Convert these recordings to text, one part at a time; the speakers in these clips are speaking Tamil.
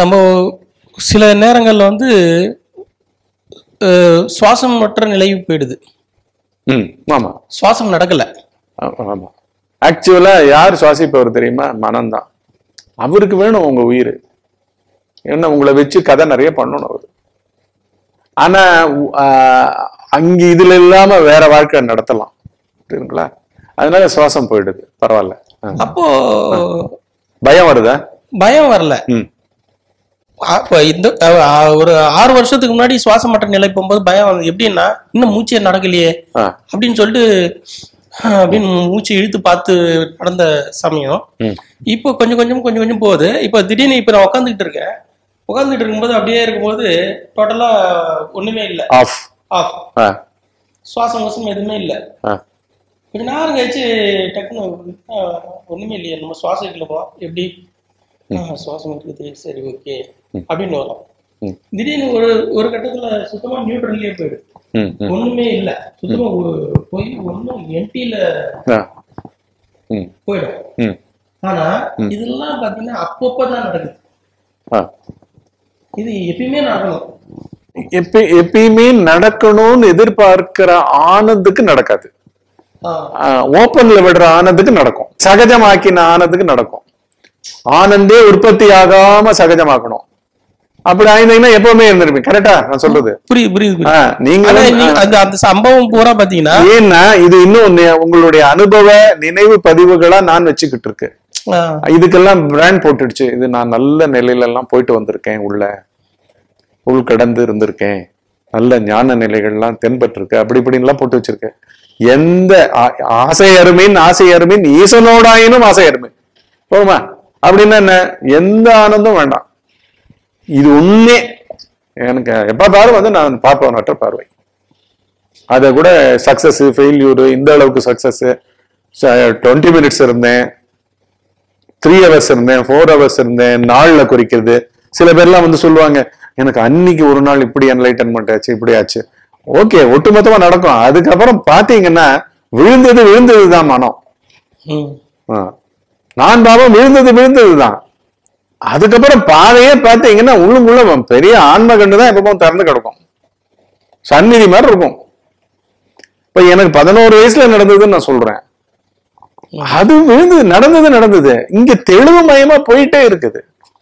நம்ம சில நேரங்கள்ல வந்து அஹ், சுவாசம் மற்ற நிலைவு போயிடுது ம் ஆமா சுவாசம் நடக்கல ஆ- ஆமா ஆக்சுவலா யார் சுவாசிப்பவர் தெரியுமா மனம்தான் அவருக்கு வேணும் உங்க உயிர் என்ன உங்களை வச்சு கதை நிறைய பண்ணணும் அவரு ஆனா உ- ஆ, அங்க இதுல இல்லாம வேற வாழ்க்கை நடத்தலாம் புரியுதுங்களா அதனால சுவாசம் போயிடுது பரவாயில்ல ஆ. அப்போ பயம் வருதா பயம் வரல ம் அப்ப இந்த அஹ், அஹ், ஒரு ஆறு வருஷத்துக்கு முன்னாடி சுவாசம் மற்ற நிலை போகும்போது பயம் வந்தது எப்படின்னா இன்னும் மூச்சே நடக்கலையே ஆ அப்படின்னு சொல்லிட்டு அஹ், அப்படின்னு மூச்சு இழுத்து பார்த்து நடந்த சமயம் ம் இப்போ கொஞ்சம் கொஞ்சம் கொஞ்சம் கொஞ்சம் போகுது இப்போ திடீர்னு இப்போ நான் உட்காந்துக்கிட்டு இருக்கேன் உட்காந்துக்கிட்டு இருக்கும்போது அப்படியே இருக்கும்போது டோட்டலா ஒண்ணுமே இல்லை ஆஃப் ஆஃப் ஆ சுவாசம் வசம் எதுவுமே இல்லை ஆ கொஞ்ச நேரம் கழிச்சு டக்குன்னு ஆஹ், ஒண்ணுமே இல்லையே நம்ம சுவாசம் இல்லைப்பா எப்படி ஆஹ், சுவாசம் இருக்குது சரி ஓகே அப்படின்னு வரும் ம். திடீர்னு ஒரு ஒரு கட்டத்துல சுத்தமா நியூட்ரல்லே போயிடும் ம் ம் ஒண்ணுமே இல்ல சுத்தமா ஒரு- போய் ஒண்ணும் எம்டில ஆ ம் போயிடும் ம் ஆனா இதெல்லாம் பாத்தீங்கன்னா அப்பப்பதான் நடக்குது ஆ இது எப்பயுமே நடக்கணும் எப்ப எப்பயுமே நடக்கணும்னு எதிர்பார்க்கிற ஆனந்துக்கு நடக்காது ஆஹ், ஓப்பன்ல விடுற ஆனந்துக்கு நடக்கும் சகஜமாக்கின ஆனந்துக்கு நடக்கும் ஆனந்தே உற்பத்தி ஆகாம சகஜமாக்கணும் அப்படி ஆயிருந்தீங்கன்னா எப்பவுமே இருந்திருப்பீங்க கரெக்டா நான் சொல்றது புரியுது புரியுது புரியுது. ஆ, நீங்க ஆனா வந்து- நீ- அந்த அந்த சம்பவம் பூரா பாத்தீங்கன்னா ஏன்னா இது இன்னும் ஒண்ணு- உங்களுடைய அனுபவ நினைவு பதிவுகளா நான் வச்சுக்கிட்டு இருக்கு ஆஹ், இதுக்கெல்லாம் பிராண்ட் போட்டுடுச்சு இது நான் நல்ல நிலையில எல்லாம் போயிட்டு வந்திருக்கேன் உள்ள உள் கடந்து இருந்திருக்கேன் நல்ல ஞான நிலைகள்லாம் தென்பட்டிருக்கு அப்படி இப்படின்லாம் போட்டு வச்சிருக்கேன் எந்த ஆ- ஆசை அருமின் ஆசை அருமின் ஈசனோடாயினும் ஆசை அருமின் போதுமா அப்படின்னா என்ன எந்த ஆனந்தம் வேண்டாம் இது உண்மை எனக்கு எப்ப பாரு வந்து நான் பார்ப்பவனற்ற பார்வை அதை கூட சக்சஸ் ஃபெயில்யூர் இந்த அளவுக்கு சக்சஸ் டுவெண்ட்டி மினிட்ஸ் இருந்தேன் த்ரீ ஹவர்ஸ் இருந்தேன் ஃபோர் ஹவர்ஸ் இருந்தேன் நாள்ல குறிக்கிறது சில பேர்லாம் வந்து சொல்லுவாங்க எனக்கு அன்னைக்கு ஒரு நாள் இப்படி என்லைட்டன்மெண்ட் ஆச்சு இப்படி ஆச்சு ஓகே ஒட்டுமொத்தமா நடக்கும் அதுக்கப்புறம் பாத்தீங்கன்னா விழுந்தது விழுந்தது தான் மனம் ம். ஆ. நான் பாவம் விழுந்தது விழுந்தது தான் அதுக்கப்புறம் பாதையே பார்த்தீங்கன்னா உள்ளுக்குள்ள பெரிய ஆன்ம கண்டு தான் எப்பவும் திறந்து கிடக்கும் சந்நிதி மாதிரி இருக்கும் இப்ப எனக்கு பதினோரு வயசுல நடந்ததுன்னு நான் சொல்றேன் அது விழுந்தது நடந்தது நடந்தது இங்க தெளிவு மயமா போயிட்டே இருக்குது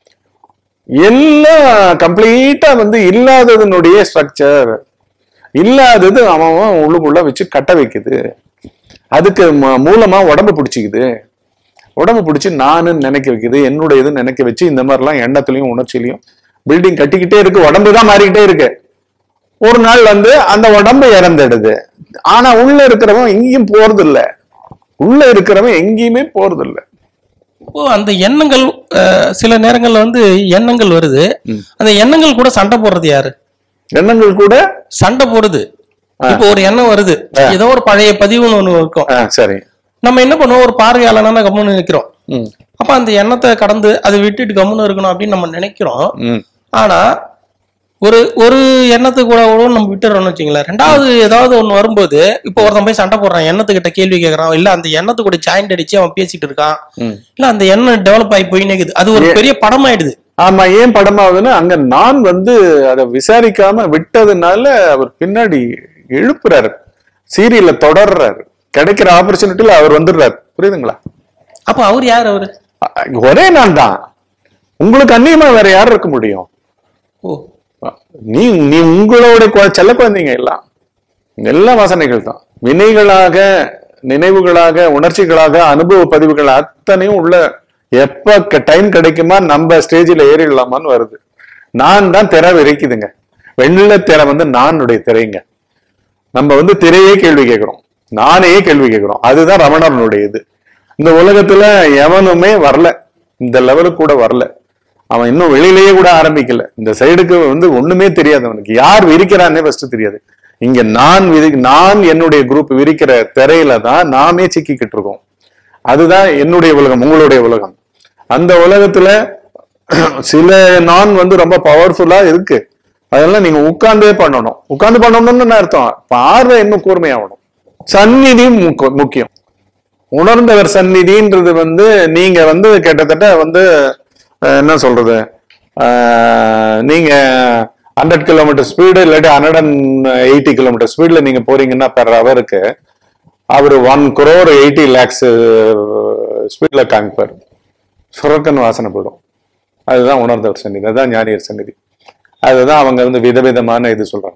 எல்லாம் கம்ப்ளீட்டா வந்து இல்லாததனுடைய ஸ்ட்ரக்சர் இல்லாதது அவன் அவன் உள்ளுக்குள்ள வச்சு கட்ட வைக்குது அதுக்கு ம- மூலமா உடம்பு பிடிச்சிக்குது உடம்பு பிடிச்சி நானு நினைக்க வைக்குது என்னுடைய இது நினைக்க வச்சு இந்த மாதிரிலாம் எண்ணத்துலயும் உணர்ச்சியிலையும் பில்டிங் கட்டிக்கிட்டே இருக்கு உடம்பு தான் மாறிக்கிட்டே இருக்கு ஒரு நாள் வந்து அந்த உடம்பு இறந்துடுது ஆனா உள்ள இருக்கிறவன் எங்கேயும் போறது இல்ல உள்ள இருக்கிறவன் எங்கேயுமே போறது இல்ல இப்போ அந்த எண்ணங்கள் அஹ், சில நேரங்கள்ல வந்து எண்ணங்கள் வருது அந்த எண்ணங்கள் கூட சண்டை போடுறது யாரு எண்ணங்கள் கூட சண்டை போடுது இப்போ ஒரு எண்ணம் வருது ஏதோ ஒரு பழைய பதிவுன்னு ஒண்ணு இருக்கும் ஆ, சரி நம்ம என்ன பண்ணுவோம் ஒரு பார்வையாளனா கம்முன்னு நிக்கிறோம் ம் அப்ப அந்த எண்ணத்தை கடந்து அதை விட்டுட்டு கம்முன்னு இருக்கணும் அப்படின்னு நம்ம நினைக்கிறோம் ம் ஆனா ஒரு ஒரு எண்ணத்துக்கு கூட கூட நம்ம விட்டுறோம்னு வச்சுங்களேன் ரெண்டாவது ஏதாவது ஒண்ணு வரும்போது இப்போ ஒருத்தன் போய் சண்டை போடுறான் எண்ணத்துக்கிட்ட கேள்வி கேட்கறான் இல்ல அந்த எண்ணத்து கூட ஜாயிண்ட் அடிச்சு அவன் பேசிட்டு இருக்கான் ம் இல்ல அந்த எண்ணம் டெவலப் ஆகி போய் நிக்குது அது ஒரு பெரிய படமாயிடுது ஆமா ஏன் படமாகுதுன்னா அங்க நான் வந்து அதை விசாரிக்காம விட்டதுனால அவர் பின்னாடி எழுப்புறாரு சீரியல்ல தொடர்றாரு கிடைக்கிற ஆப்பர்ச்சுனிட்டில அவர் வந்துடுறாரு புரியுதுங்களா அப்ப அவர் யார் அவரு அ- ஒரே நான் தான் உங்களுக்கு அந்நியமா வேற யார் இருக்க முடியும் ஓ நீ நீ உங்களோட குழ- செல்ல குழந்தைங்க எல்லாம் எல்லா வாசனைகள் தான் வினைகளாக நினைவுகளாக உணர்ச்சிகளாக அனுபவ பதிவுகள் அத்தனையும் உள்ள எப்ப டைம் கிடைக்குமா நம்ம ஸ்டேஜில் ஏறிடலாமான்னு வருது நான் தான் திரை விரிக்குதுங்க வெள்ள திரை வந்து நானுடைய திரைங்க நம்ம வந்து திரையே கேள்வி கேட்கிறோம் நானே கேள்வி கேட்கிறோம் அதுதான் ரமணனுடைய இது இந்த உலகத்துல எவனுமே வரல இந்த லெவலுக்கு கூட வரல அவன் இன்னும் வெளியிலேயே கூட ஆரம்பிக்கல இந்த சைடுக்கு வந்து ஒண்ணுமே தெரியாது அவனுக்கு யார் விரிக்கிறான்னே ஃபர்ஸ்ட் தெரியாது இங்க நான் விரி நான் என்னுடைய குரூப் விரிக்கிற திரையில தான் நாமே சிக்கிக்கிட்டு இருக்கோம் அதுதான் என்னுடைய உலகம் உங்களுடைய உலகம் அந்த உலகத்துல சில நான் வந்து ரொம்ப பவர்ஃபுல்லா இருக்கு அதெல்லாம் நீங்க உட்கார்ந்தே பண்ணணும் உட்கார்ந்து பண்ணணும்னு என்ன அர்த்தம் பார்வை இன்னும் கூர்மையாகணும் சந்நிதி முக்க- முக்கியம் உணர்ந்தவர் சந்நிதின்றது வந்து நீங்க வந்து கிட்டத்தட்ட வந்து அஹ், என்ன சொல்றது ஆஹ், நீங்க ஹண்ட்ரட் கிலோமீட்டர் ஸ்பீடு இல்லாட்டி ஹண்ட்ரட் அண்ட் எயிட்டி கிலோமீட்டர் ஸ்பீட்ல நீங்க போறீங்கன்னா பெர் ஹவருக்கு அவர் ஒன் குரோர் எயிட்டி லேக்ஸ் ஸ்பீட்ல காமிப்பார் சுரக்கன் வாசனை போயிடும் அதுதான் உணர்ந்தவர் சந்நிதி அதுதான் ஞானியர் சந்நிதி அதுதான் அவங்க வந்து விதவிதமான இது சொல்றாங்க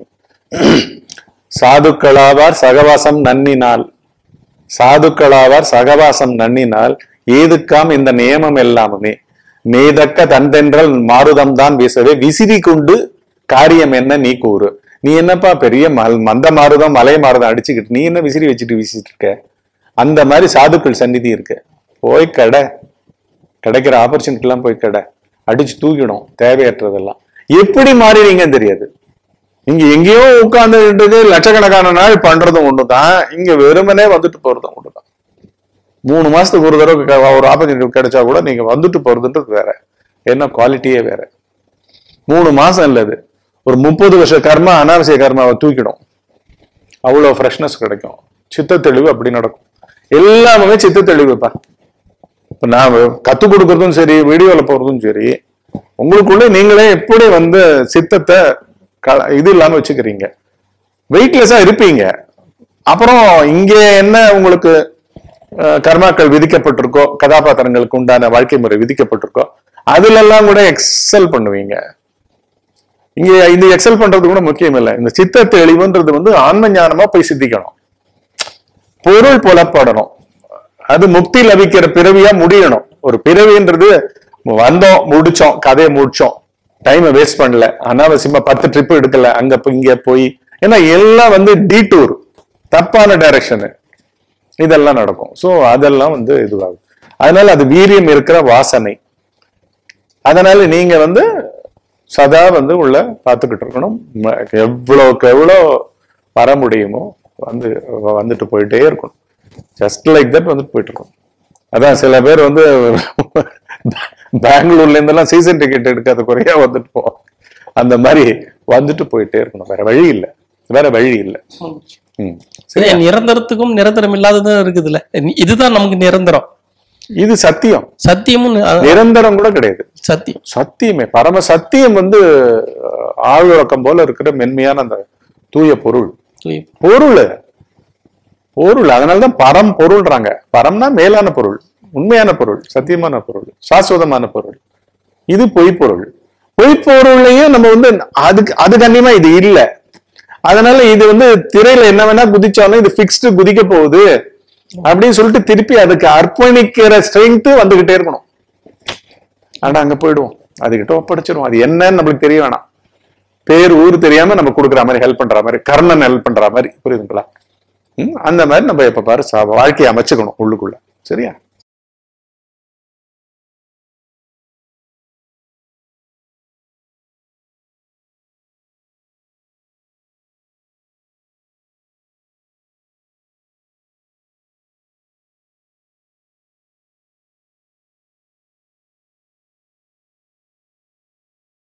சாதுக்களாவார் சகவாசம் நன்னினால் சாதுக்களாவார் சகவாசம் நன்னினால் ஏதுக்காம் இந்த நியமம் எல்லாமுமே மேதக்க தந்தென்றல் மாருதம் தான் வீசவே விசிறி கொண்டு காரியம் என்ன நீ கூறு நீ என்னப்பா பெரிய மல்- மந்த மாருதம் மலை மாருதம் அடிச்சுக்கிட்டு நீ என்ன விசிறி வச்சுட்டு வீசிட்டு இருக்க அந்த மாதிரி சாதுக்கள் சந்நிதி இருக்கு போய் கடை கிடைக்கிற ஆப்பர்ச்சுனிட்டி எல்லாம் போய் கடை அடிச்சு தூக்கிடும் தேவையற்றதெல்லாம் எப்படி மாறினீங்கன்னு தெரியாது இங்க எங்கேயோ உட்கார்ந்துட்டு லட்சக்கணக்கான நாள் பண்றதும் ஒண்ணுதான் இங்க வெறுமனே வந்துட்டு போறதும் ஒண்ணுதான் மூணு மாசத்துக்கு ஒரு தடவை க- ஒரு ஆப்பர்ச்சுனிட்டி கிடைச்சா கூட நீங்க வந்துட்டு போறதுன்றது வேற என்ன குவாலிட்டியே வேற மூணு மாசம் இல்ல இது ஒரு முப்பது வருஷ கர்மா அனாவசிய கர்மாவை தூக்கிடும் அவ்வளவு ஃப்ரெஷ்னஸ் கிடைக்கும் சித்த தெளிவு அப்படி நடக்கும் எல்லாமே சித்த தெளிவுப்பா இப்ப நான் கத்து கொடுக்கறதும் சரி வீடியோல போறதும் சரி உங்களுக்குள்ள நீங்களே எப்படி வந்து சித்தத்தை க- இது இல்லாம வச்சுக்கிறீங்க வெயிட்லெஸ்ஸா இருப்பீங்க அப்புறம் இங்க என்ன உங்களுக்கு அஹ், கர்மாக்கள் விதிக்கப்பட்டிருக்கோ கதாபாத்திரங்களுக்கு உண்டான வாழ்க்கை முறை விதிக்கப்பட்டிருக்கோ அதுல எல்லாம் கூட எக்ஸல் பண்ணுவீங்க இங்க இது எக்ஸல் பண்றது கூட முக்கியம் இல்லை இந்த சித்த தெளிவுன்றது வந்து ஆன்ம ஞானமா போய் சித்திக்கணும் பொருள் புலப்படணும் அது முக்தி லபிக்கிற பிறவியா முடியணும் ஒரு பிறவின்றது வந்தோம் முடிச்சோம் கதையை முடிச்சோம் டைமை வேஸ்ட் பண்ணல அனாவசியமா பத்து ட்ரிப் எடுக்கல அங்க போய் இங்க போய் ஏன்னா எல்லாம் வந்து டீட்டூர் தப்பான டைரக்ஷனு இதெல்லாம் நடக்கும் சோ அதெல்லாம் வந்து இதுவாகும் அதனால அது வீரியம் இருக்கிற வாசனை அதனால நீங்க வந்து சதா வந்து உள்ள பார்த்துக்கிட்டு இருக்கணும் ம- எவ்வளவுக்கு எவ்வளோ வர முடியுமோ வந்து வந்துட்டு போயிட்டே இருக்கணும் ஜஸ்ட் லைக் தட் வந்துட்டு போயிட்டு இருக்கணும் அதான் சில பேர் வந்து பெங்களூர்ல இருந்தெல்லாம் சீசன் டிக்கெட் எடுக்காத குறையா வந்துட்டு போவாங்க அந்த மாதிரி வந்துட்டு போயிட்டே இருக்கணும் வேற வழி இல்லை வேற வழி இல்லை ம். சரி நிரந்தரத்துக்கும் நிரந்தரம் இல்லாததும் இருக்குதுல்ல இதுதான் நமக்கு நிரந்தரம் இது சத்தியம் சத்தியமும் நி- அஹ் நிரந்தரம் கூட கிடையாது சத்தியம் சத்தியமே பரம சத்தியம் வந்து அஹ், ஆழ்வழக்கம் போல இருக்கிற மென்மையான அந்த தூய பொருள் தூய பொருள் பொருள் அதனாலதான் பரம் பொருள்றாங்க பரம்னா மேலான பொருள் உண்மையான பொருள் சத்தியமான பொருள் சாஸ்வதமான பொருள் இது பொய்ப்பொருள் பொய்ப்பொருளையும் நம்ம வந்து அதுக்கு அது கண்ணியமா இது இல்ல அதனால இது வந்து திரையில என்ன வேணா குதிச்சாலும் இது பிக்ஸ்டு குதிக்க போகுது அப்படின்னு சொல்லிட்டு திருப்பி அதுக்கு அர்ப்பணிக்கிற ஸ்ட்ரென்த் வந்துகிட்டே இருக்கணும் ஆனா அங்க போயிடுவோம் அதுகிட்ட ஒப்படைச்சிருவோம் அது என்னன்னு நம்மளுக்கு தெரிய வேணாம் பேர் ஊர் தெரியாம நம்ம கொடுக்குற மாதிரி ஹெல்ப் பண்ற மாதிரி கர்ணன் ஹெல்ப் பண்ற மாதிரி புரியுதுங்களா ம், அந்த மாதிரி நம்ம எப்ப பாரு சா- வாழ்க்கையை அமைச்சுக்கணும் உள்ளுக்குள்ள சரியா